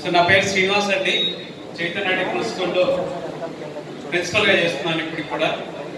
so నా పేరు శ్రీనివాస్ అండి చైతన్య టెక్నికల్ స్కూల్లో ప్రిన్సిపల్ గా చేస్తున్నాను ఇప్పుడు కూడా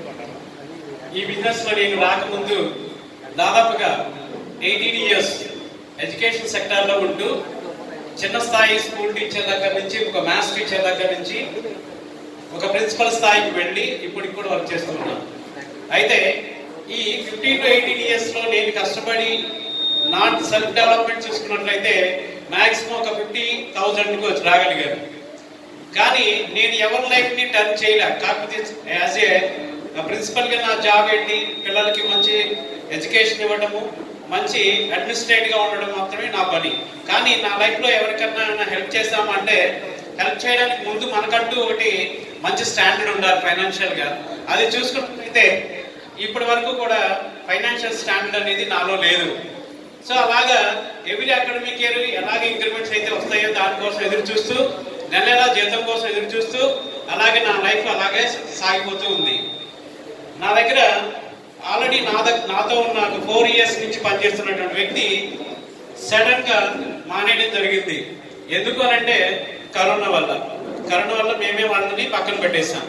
ఈ బిజినెస్ లో నేను రాకముందు దాదాపుగా ఎయిటీన్ ఇయర్స్ ఎడ్యుకేషన్ సెక్టార్ లో ఉంటూ చిన్న స్థాయి స్కూల్ టీచర్ దగ్గర నుంచి ఒక మ్యాథ్స్ టీచర్ దగ్గర నుంచి ఒక ప్రిన్సిపల్ స్థాయికి వెళ్ళి ఇప్పుడు ఇప్పుడు వర్క్ చేస్తున్నాను అయితే ఈ ఫిఫ్టీన్ టు ఎయిటీన్ ఇయర్స్ లో నేను కష్టపడి నా సెల్ఫ్ డెవలప్మెంట్ చూసుకున్నట్లయితే మాక్సిమం ఒక ఫిఫ్టీ థౌజండ్కి వచ్చి రాగలిగాను కానీ నేను ఎవరి లైఫ్ ని టర్న్ చేయలే కాకపోతే యాజ్ ఏ ప్రిన్సిపల్ గా నా జాబ్ ఏంటి పిల్లలకి మంచి ఎడ్యుకేషన్ ఇవ్వడము మంచి అడ్మినిస్ట్రేట్ గా ఉండడం మాత్రమే నా పని కానీ నా లైఫ్ లో ఎవరికన్నా హెల్ప్ చేస్తామంటే హెల్ప్ చేయడానికి ముందు మనకంటూ ఒకటి మంచి స్టాండర్డ్ ఉండాలి ఫైనాన్షియల్ గా అది చూసుకున్నట్లయితే ఇప్పటి వరకు కూడా ఫైనాన్షియల్ స్టాండర్డ్ అనేది నాలో లేదు సో అలాగా ఎవ్రీ అకాడమిక్ ఇయర్ ఎలాగ ఇంక్రిమెంట్స్ అయితే వస్తాయో దానికోసం ఎదురు చూస్తూ నెల నెల జీతం కోసం ఎదురు చూస్తూ అలాగే నా లైఫ్ అలాగే సాగిపోతూ ఉంది నా దగ్గర ఆల్రెడీ నా దగ్గర నాతో ఉన్న ఫోర్ ఇయర్స్ నుంచి పనిచేస్తున్నటువంటి వ్యక్తి సడన్ గా మానేయడం జరిగింది ఎందుకు అనంటే కరోనా వల్ల కరోనా వల్ల మేమే వాళ్ళని పక్కన పెట్టేశాం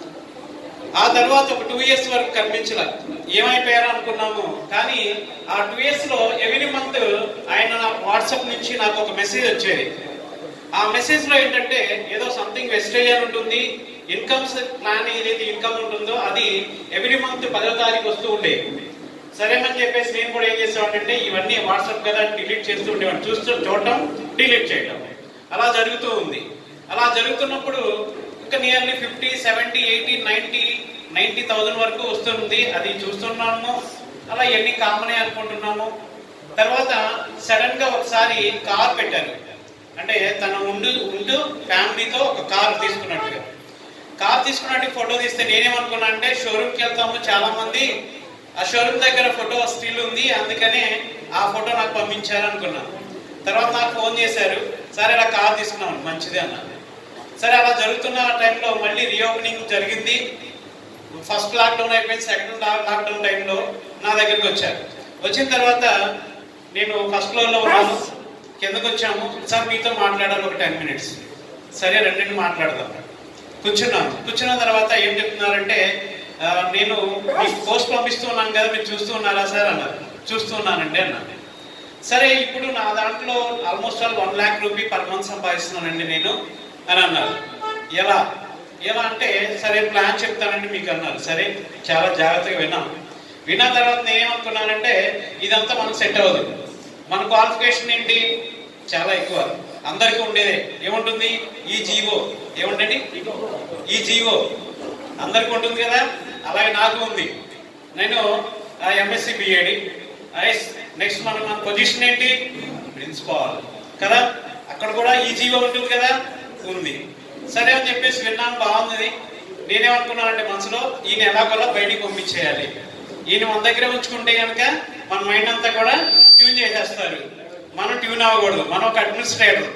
ఆ తర్వాత ఒక టూ ఇయర్స్ వరకు కనిపించలే ఏమైపోయారో అనుకున్నాము కానీ ఆ టూ ఇయర్స్ లో ఎవ్రీ మంత్ ఆయన నా వాట్సాప్ నుంచి నాకు ఒక మెసేజ్ వచ్చేది ఆ మెసేజ్ లో ఏంటంటే ఏదో సంథింగ్ వెస్టేజ్ అని ఉంటుంది ఇన్కమ్స్ ప్లాన్ ఏదైతే ఇన్కమ్ ఉంటుందో అది ఎవ్రీ మంత్ పదో తారీఖు వస్తూ ఉండే సరేనని చెప్పేసి నేను కూడా ఏం చేసేవాడంటే ఇవన్నీ వాట్సాప్ కదా డిలీట్ చేస్తూ ఉండేవాడిని చూస్తూ చూడటం డిలీట్ చేయడం అలా జరుగుతూ ఉంది అలా జరుగుతున్నప్పుడు ఇంకా nearly fifty seventy eighty ninety ninety thousand వరకు వస్తుంది అది చూస్తున్నాము అలా ఎన్ని కామనే అనుకుంటున్నాము తర్వాత సడన్ గా ఒకసారి కార్ పెట్టారు అంటే తన ఉండు ఉండు ఫ్యామిలీతో ఒక కార్ తీసుకున్నట్టుగా కార్ తీసుకున్నట్టు ఫోటో తీస్తే నేనేమనుకున్నా అంటే షోరూమ్కి వెళ్తాము చాలా మంది ఆ షోరూమ్ దగ్గర ఫోటో స్టిల్ ఉంది అందుకనే ఆ ఫోటో నాకు పంపించారు అనుకున్నాను తర్వాత నాకు ఫోన్ చేశారు సరే ఇలా కార్ తీసుకున్నాను మంచిదే అన్నాను సరే అలా జరుగుతున్న టైంలో మళ్ళీ రీఓపెనింగ్ జరిగింది ఫస్ట్ లాక్డౌన్ అయిపోయింది సెకండ్ లాక్డౌన్ టైంలో నా దగ్గరికి వచ్చారు వచ్చిన తర్వాత నేను ఫస్ట్ ఫ్లోర్లో ఉన్నాను కిందకు వచ్చాము సార్ మీతో మాట్లాడాలి ఒక టెన్ మినిట్స్ సరే రెండింటి మాట్లాడదాం కూర్చున్నాను కూర్చున్న తర్వాత ఏం చెప్తున్నారంటే "ఆ, నేను మీకు పోస్ట్ పంపిస్తూ ఉన్నాను కదా మీరు చూస్తూ ఉన్నారా సార్ అన్నారు చూస్తూ ఉన్నానండి అన్నాను సరే ఇప్పుడు నా దాంట్లో almost all one lakh rupee per month సంపాదిస్తున్నానండి నేను అని అన్నారు ఎలా ఎలా అంటే సరే ప్లాన్ చెప్తానండి మీకు అన్నారు సరే చాలా జాగ్రత్తగా విన్నాం విన్న తర్వాత నేనేమనుకున్నానంటే ఇదంతా మనకు సెట్ అవ్వదు మన క్వాలిఫికేషన్ ఏంటి చాలా ఎక్కువ అందరికీ ఉండేదే ఏముంటుంది ఈ జీవో ఏముంటండి ఈ జీవో అందరికీ ఉంటుంది కదా అలాగే నాకు ఉంది నేను ఎంఎస్సి బిఏడి నెక్స్ట్ మన మన పొజిషన్ ఏంటి ప్రిన్సిపాల్ కదా అక్కడ కూడా ఈ జీవో ఉంటుంది కదా ఉంది సరే అని చెప్పేసి విన్నాను బాగుంది నేనేమనుకున్నానంటే మనసులో ఈయన ఎలాగోలా బయటికి పంపించేయాలి ఈయన మన దగ్గర ఉంచుకుంటే కనుక మన మైండ్ అంతా కూడా ట్యూన్ చేసేస్తారు మనం ట్యూన్ అవ్వకూడదు మనం ఒక అడ్మినిస్ట్రేటర్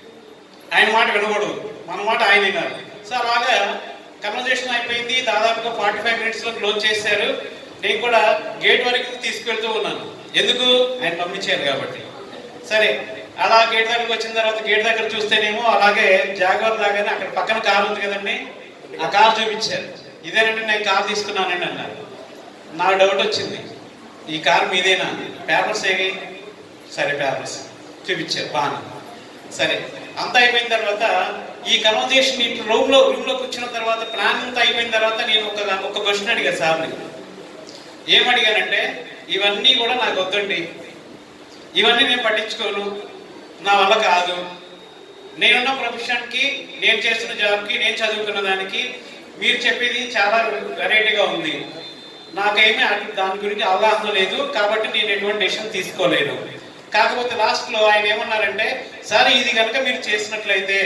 ఆయన మాట వినకూడదు మన మాట ఆయన వినాలి సో అలాగా కన్వర్జేషన్ అయిపోయింది దాదాపుగా ఫార్టీ ఫైవ్ మినిట్స్ లో క్లోజ్ చేశారు నేను కూడా గేట్ వరకు తీసుకెళ్తూ ఉన్నాను ఎందుకు ఆయన పంపించారు కాబట్టి సరే అలా గేట్ దగ్గరకు వచ్చిన తర్వాత గేట్ దగ్గర చూస్తేనేమో అలాగే జాగ్వర్ లాగానే అక్కడ పక్కన కార్ ఉంది కదండి ఆ కార్ చూపించారు ఇదేనండి నేను కార్ తీసుకున్నానండి అన్నారు నాకు డౌట్ వచ్చింది ఈ కార్ మీదేనా పేపర్స్ ఏవి సరే పేపర్స్ చూపించారు బాగా సరే అంతా అయిపోయిన తర్వాత ఈ కన్వర్జేషన్ ఇంటి రూమ్ లో రూమ్ లో కూర్చున్న తర్వాత ప్లాన్ అంతా అయిపోయిన తర్వాత నేను ఒక ఒక క్వశ్చన్ అడిగాను సార్ని ఏమడిగానంటే ఇవన్నీ కూడా నాకు వద్దండి ఇవన్నీ నేను పట్టించుకోను నా వల్ల కాదు నేనున్న ప్రొఫెషన్కి నేను చేస్తున్న జాబ్కి నేను చదువుకున్న దానికి మీరు చెప్పేది చాలా వెరైటీగా ఉంది నాకేమీ అటు దాని గురించి అవగాహన లేదు కాబట్టి నేను ఎటువంటి డెసిషన్ తీసుకోలేను కాకపోతే లాస్ట్ లో ఆయన ఏమన్నారంటే సార్ ఇది కనుక మీరు చేసినట్లయితే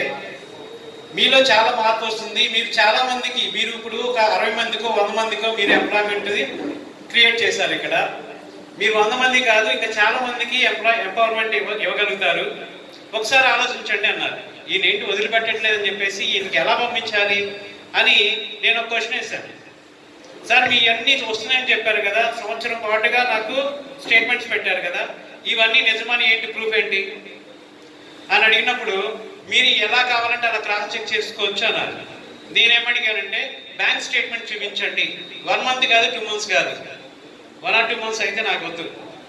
మీలో చాలా మార్పు వస్తుంది మీరు చాలా మందికి మీరు ఇప్పుడు ఒక అరవై మందికో వంద మందికో మీరు ఎంప్లాయ్మెంట్ క్రియేట్ చేశారు ఇక్కడ మీరు వంద మంది కాదు ఇంకా చాలా మందికి ఎంప్లాయ్ ఎంపవర్మెంట్ ఇవ్వ ఇవ్వగలుగుతారు ఒకసారి ఆలోచించండి అన్నారు ఈయన ఏంటి వదిలిపెట్టట్లేదని చెప్పేసి ఈయనకి ఎలా పంపించాలి అని నేను ఒక క్వశ్చన్ వేశాను సార్ మీ అన్ని వస్తున్నాయని చెప్పారు కదా సంవత్సరం పాటుగా నాకు స్టేట్మెంట్స్ పెట్టారు కదా ఇవన్నీ నిజమని ఏంటి ప్రూఫ్ ఏంటి అని అడిగినప్పుడు మీరు ఎలా కావాలంటే అలా క్రాస్ చెక్ చేసుకోవచ్చు అన్నారు నేనేమడిగానంటే బ్యాంక్ స్టేట్మెంట్ చూపించండి వన్ మంత్ కాదు టూ మంత్స్ కాదు వన్ ఆర్ టూ మంత్స్ అయితే నాకు వద్దు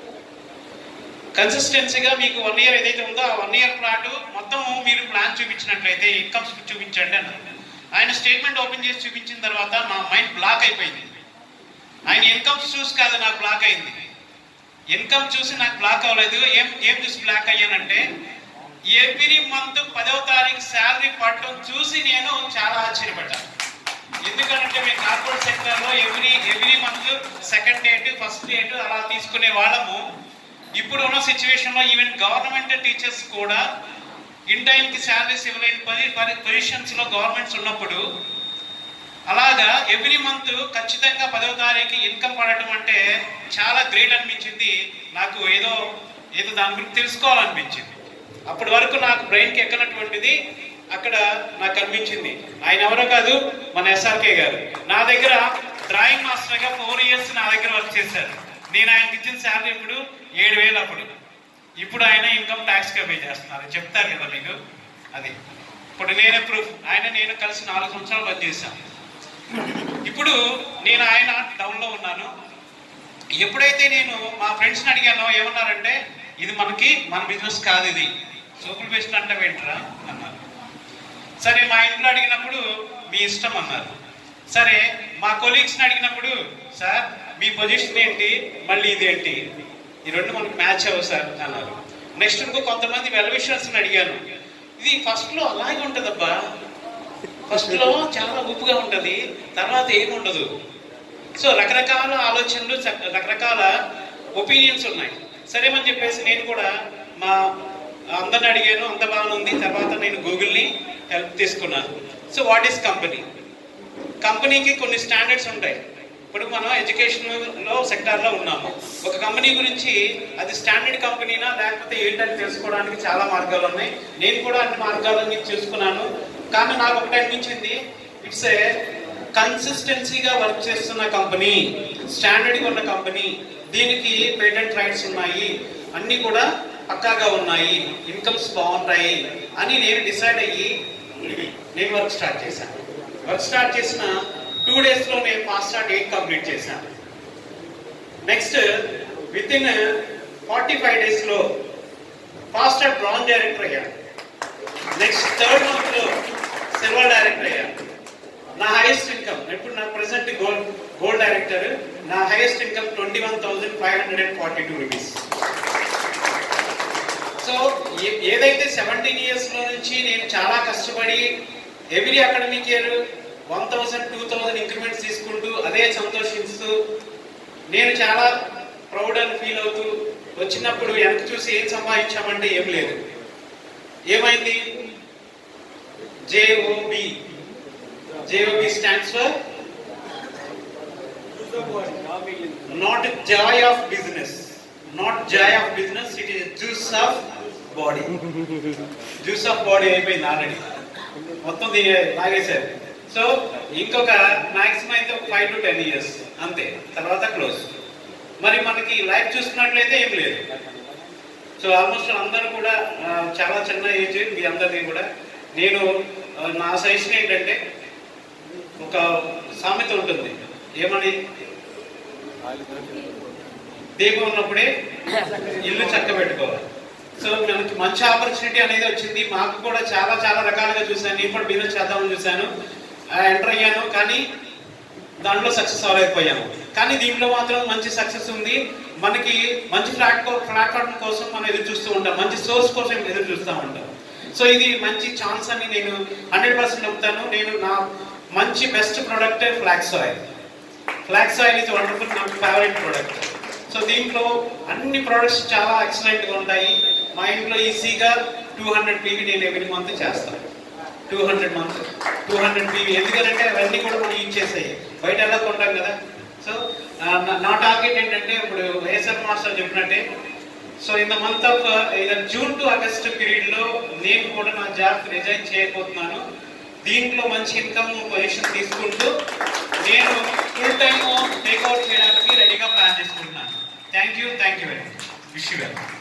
కన్సిస్టెన్సీగా మీకు వన్ ఇయర్ ఏదైతే ఉందో ఆ వన్ ఇయర్ పాటు మొత్తం మీరు ప్లాన్ చూపించినట్లయితే ఇన్కమ్స్ చూపించండి అన్నారు ఆయన స్టేట్మెంట్ ఓపెన్ చేసి చూపించిన తర్వాత నా మైండ్ బ్లాక్ అయిపోయింది ఆయన ఇన్కమ్స్ చూసి కాదు నాకు బ్లాక్ అయింది ఇన్కమ్ చూసి నాకు బ్లాక్ అవ్వలేదు ఏం ఏం చూసి బ్లాక్ అయ్యానంటే ఎవ్రీ మంత్ పదవ తారీఖు శాలరీ పడటం చూసి నేను చాలా ఆశ్చర్యపడ్డాను ఎందుకంటే మేము కార్పొరేట్ సెక్టర్ లో every every month second date first date అలా తీసుకునే వాళ్ళము ఇప్పుడు ఉన్న సిచ్యువేషన్ లో ఈవెన్ గవర్నమెంట్ టీచర్స్ కూడా ఇన్ టైం కి శాలరీస్ ఇవ్వలేని పది పొజిషన్స్ లో గవర్నమెంట్స్ ఉన్నప్పుడు అలాగా ఎవ్రీ మంత్ ఖచ్చితంగా పదవ తారీఖు ఇన్కమ్ పడటం అంటే చాలా గ్రేట్ అనిపించింది నాకు ఏదో ఏదో దాని గురించి తెలుసుకోవాలనిపించింది అప్పటి వరకు నాకు బ్రెయిన్కి ఎక్కనటువంటిది అక్కడ నాకు కనిపించింది ఆయన ఎవరో కాదు మన ఎస్ఆర్కే గారు నా దగ్గర డ్రాయింగ్ మాస్టర్గా ఫోర్ ఇయర్స్ నా దగ్గర వర్క్ చేశారు నేను ఆయనకి ఇచ్చిన శాలరీ ఇప్పుడు ఏడు వేలు అప్పుడు ఇప్పుడు ఆయన ఇన్కమ్ ట్యాక్స్ గా పే చేస్తున్నారు చెప్తారు కదా మీకు అది ఇప్పుడు నేనే ప్రూఫ్ ఆయన నేను కలిసి నాలుగు సంవత్సరాలు వర్క్ చేశాను ఇప్పుడు నేను ఆయన డౌన్ లో ఉన్నాను ఎప్పుడైతే నేను మా ఫ్రెండ్స్ అడిగానో ఏమన్నారంటే ఇది మనకి మన బిజినెస్ కాదు ఇది సోపులు బెస్ట్ అంటే ఏంట్రా అన్నారు సరే మా ఇంట్లో అడిగినప్పుడు మీ ఇష్టం అన్నారు సరే మా కొలీగ్స్ని అడిగినప్పుడు సార్ మీ పొజిషన్ ఏంటి మళ్ళీ ఇది ఏంటి ఈ రెండు మనకు మ్యాచ్ అవ్వవు సార్ అన్నారు నెక్స్ట్ ఇంకో కొంతమంది వెల్ విషర్స్ని అడిగాను ఇది ఫస్ట్ లో అలాగే ఉంటుందబ్బా ఫస్ట్ లో చాలా ఉప్పుగా ఉంటది తర్వాత ఏముండదు సో రకరకాల ఆలోచనలు చ- రకరకాల ఒపీనియన్స్ ఉన్నాయి సరేమని చెప్పేసి నేను కూడా మా అందరిని అడిగాను అంత బాగానే ఉంది తర్వాత నేను గూగుల్ని హెల్ప్ తీసుకున్నాను సో వాట్ ఈస్ కంపెనీ కంపెనీకి కొన్ని స్టాండర్డ్స్ ఉంటాయి ఇప్పుడు మనం ఎడ్యుకేషన్ లో సెక్టార్ లో ఉన్నాము ఒక కంపెనీ గురించి అది స్టాండర్డ్ కంపెనీనా లేకపోతే ఏంటని తెలుసుకోవడానికి చాలా మార్గాలు ఉన్నాయి నేను కూడా అన్ని మార్గాలన్నీ చూసుకున్నాను కానీ నాకు ఒకటి అనిపించింది ఇట్స్ ఏ కన్సిస్టెన్సీగా వర్క్ చేస్తున్న కంపెనీ స్టాండర్డ్గా ఉన్న కంపెనీ దీనికి పేటెంట్ రైట్స్ ఉన్నాయి అన్నీ కూడా పక్కాగా ఉన్నాయి ఇన్కమ్స్ బాగుంటాయి అని నేను డిసైడ్ అయ్యి నేను వర్క్ స్టార్ట్ చేశాను వర్క్ స్టార్ట్ చేసిన టూ డేస్ లో నేను ఫాస్ట్ స్టార్ట్ ఎయిట్ కంప్లీట్ చేశాను next with in forty five days లో ఫాస్ట్ స్టార్ట్ బ్రాంజ్ డైరెక్టర్ అయ్యాను నెక్స్ట్ థర్డ్ మంత్ లో సిల్వర్ డైరెక్టర్ అయ్యాను నా హైయెస్ట్ ఇన్కమ్ ఇప్పుడు నా ప్రెసెంట్ గోల్డ్ గోల్డ్ డైరెక్టర్ నా highest income twenty one thousand five hundred and forty two rupees so ఏ- ఏదైతే సెవెంటీన్ ఇయర్స్ లో నుంచి నేను చాలా కష్టపడి every academic year one thousand two thousand increments తీసుకుంటూ అదే సంతోషిస్తూ నేను చాలా ప్రౌడ్ అని ఫీల్ అవుతూ వచ్చినప్పుడు వెనక్కి చూసి ఏం సంపాదించామంటే ఏం లేదు ఏమైంది JOB JOB stands for not joy of business not joy of business it is juice of body juice of body అయిపోయింది ఆల్రెడీ మొత్తం దీని లాగేశారు సో ఇంకొక మాక్సిమం అయితే ఒక ఫైవ్ టు టెన్ ఇయర్స్ అంతే తర్వాత క్లోజ్ మరి మనకి లైఫ్ చూసుకున్నట్లయితే ఏం లేదు సో ఆల్మోస్ట్ అందరూ కూడా ఆ, చాలా చిన్న ఏజ్ మీ అందరిది కూడా నేను ఆ, నా సజెషన్ ఏంటంటే ఒక సామెత ఉంటుంది ఏమని దీపం ఉన్నప్పుడే ఇల్లు చక్క పెట్టుకోవాలి సో మనకి మంచి ఆపర్చునిటీ అనేది వచ్చింది మాకు కూడా చాలా చాలా రకాలుగా చూశాను నేను కూడా బిజినెస్ చేద్దామని చూశాను ఎంటర్ అయ్యాను కానీ దాంట్లో సక్సెస్ అవ్వలేకపోయాను కానీ దీంట్లో మాత్రం మంచి సక్సెస్ ఉంది మనకి మంచి ప్లాట్ ప్లాట్ఫామ్ కోసం మనం ఎదురు చూస్తూ ఉంటాం మంచి సోర్స్ కోసం ఎదురు చూస్తూ ఉంటాం సో ఇది మంచి ఛాన్స్ అని నేను హండ్రెడ్ పర్సెంట్ చెప్తాను నేను నా మంచి best product flax oil flax oil ఇది వండర్ఫుల్ నాకు ఫేవరెట్ ప్రోడక్ట్ సో దీంట్లో అన్ని ప్రోడక్ట్స్ చాలా ఎక్సలెంట్ గా ఉంటాయి మా ఇంట్లో ఈజీగా టూ హండ్రెడ్ పీవీ నేను ఎవ్రీ మంత్ చేస్తాను two hundred month two hundred PV ఎందుకంటే అవన్నీ కూడా మనం యూజ్ చేసాయి బయట ఎలా కొంటాం కదా సో నా టార్గెట్ ఏంటంటే ఇప్పుడు వైఎస్ఆర్ మాస్టర్ చెప్పినట్టే so in the month of June to August period లో నేను కూడా నా జాబ్ రిజైన్ చేయబోతున్నాను దీంట్లో మంచి ఇన్కమ్ పొజిషన్ తీసుకుంటూ నేను ఫుల్ టైమ్ టేక్అవుట్ చేయడానికి రెడీగా ప్లాన్ చేసుకుంటున్నాను thank you thank you very much wish you well